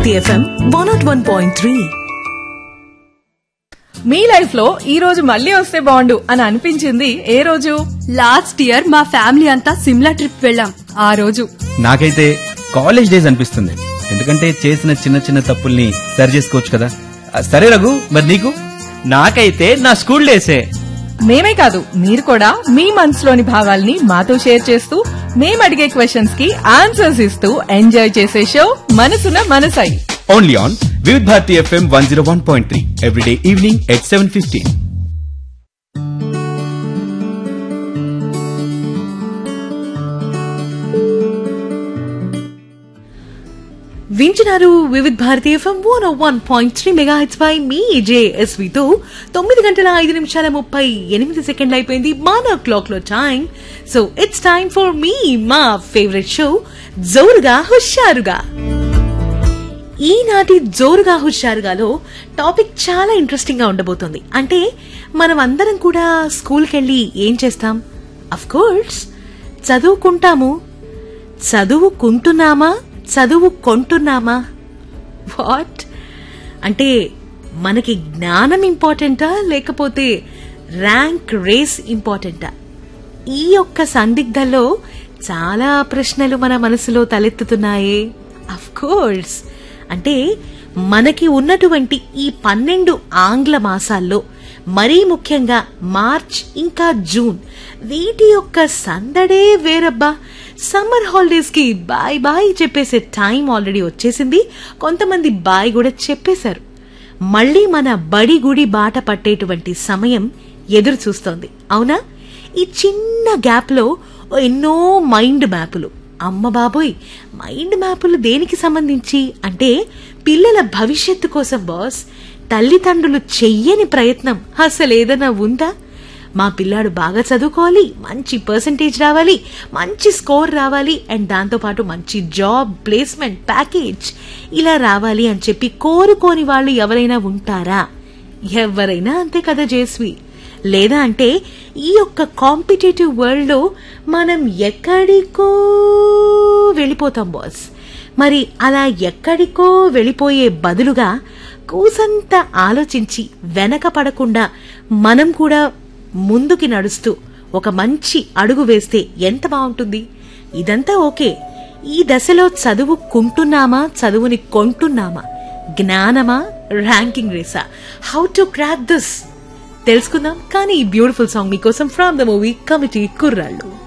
Bharati FM one nought one point three మీ life లో ఈ రోజు మళ్ళీ వస్తే బాగుండు అని అనిపించింది ఏ రోజు లాస్ట్ ఇయర్ మా ఫ్యామిలీ అంతా సిమ్లా ట్రిప్ వెళ్ళాం ఆ రోజు నాకైతే కాలేజ్ డేస్ అనిపిస్తుంది ఎందుకంటే చేసిన చిన్న చిన్న తప్పుల్ని సరి చేసుకోవచ్చు కదా ఆ, సరే రఘు మరి నీకు నాకైతే నా స్కూల్ డేసే మేమే కాదు మీరు కూడా మీ మనసులోని భావాల్ని మాతో షేర్ చేస్తూ మేము అడిగే క్వశ్చన్స్ కి ఆన్సర్స్ ఇస్తూ ఎంజాయ్ చేసే షో మనసున మనసై only on Vividh Bharati FM one zero one point three everyday evening at seven fifteen వింటున్నారు Vividh Bharati FM one one point three mega హెచ్ పై మీ జేఎస్వితో తొమ్మిది గంటల ఐదు నిమిషాల ముప్పై ఎనిమిది సెకండ్లు అయిపోయింది మన క్లాక్ లో time so it's time for మీ మా ఫేవరెట్ షో జోరుగా హుషారుగా ఈనాటి జోరుగా హుషారుగాలో టాపిక్ చాలా ఇంట్రెస్టింగ్ గా ఉండబోతుంది అంటే మనం అందరం కూడా స్కూల్కి వెళ్ళి ఏం చేస్తాం అఫ్ కోర్స్ చదువుకుంటాము చదువుకుంటున్నామా చదువుకుంటున్నామా వాట్ అంటే మనకి జ్ఞానం ఇంపార్టెంటా లేకపోతే ర్యాంక్ రేస్ ఇంపార్టెంటా ఈ యొక్క సందిగ్ధంలో చాలా ప్రశ్నలు మన మనసులో తలెత్తుతున్నాయే అఫ్ కోర్స్ అంటే మనకి ఉన్నటువంటి ఈ పన్నెండు ఆంగ్ల మాసాల్లో మరీ ముఖ్యంగా మార్చ్ ఇంకా జూన్ వీటి యొక్క సందడే వేరబ్బా సమ్మర్ హాలిడేస్ కి బాయ్ బాయ్ చెప్పేసే టైం ఆల్రెడీ వచ్చేసింది కొంతమంది బాయ్ కూడా చెప్పేశారు మళ్ళీ మన బడి గుడి బాట పట్టేటువంటి సమయం ఎదురు చూస్తోంది అవునా ఈ చిన్న గ్యాప్ లో ఎన్నో మైండ్ మ్యాపులు అమ్మ బాబోయ్ మైండ్ మ్యాపులు దేనికి సంబంధించి అంటే పిల్లల భవిష్యత్తు కోసం బాస్ తల్లిదండ్రులు చెయ్యని ప్రయత్నం అసలు ఏదైనా ఉందా మా పిల్లాడు బాగా చదువుకోవాలి మంచి పర్సంటేజ్ రావాలి మంచి స్కోర్ రావాలి అండ్ దాంతోపాటు మంచి జాబ్ ప్లేస్మెంట్ ప్యాకేజ్ ఇలా రావాలి అని చెప్పి కోరుకోని వాళ్ళు ఎవరైనా ఉంటారా ఎవరైనా అంతే కదా జేస్వి లేదా అంటే ఈ యొక్క కాంపిటేటివ్ వరల్డ్ లో మనం ఎక్కడికో వెళ్ళిపోతాం బాస్ మరి అలా ఎక్కడికో వెళ్ళిపోయే బదులుగా కూసంత ఆలోచించి వెనక పడకుండా మనం కూడా ముందుకి నడుస్తూ ఒక మంచి అడుగు వేస్తే ఎంత బాగుంటుంది ఇదంతా ఓకే ఈ దశలో చదువుకుంటున్నామా చదువుని కొంటున్నామా జ్ఞానమా ర్యాంకింగ్ రేసా హౌ టు క్రాక్ దిస్ తెలుసుకుందాం కానీ ఈ బ్యూటిఫుల్ సాంగ్ మీకోసం ఫ్రమ్ ద మూవీ కమిటీ కుర్రాళ్ళు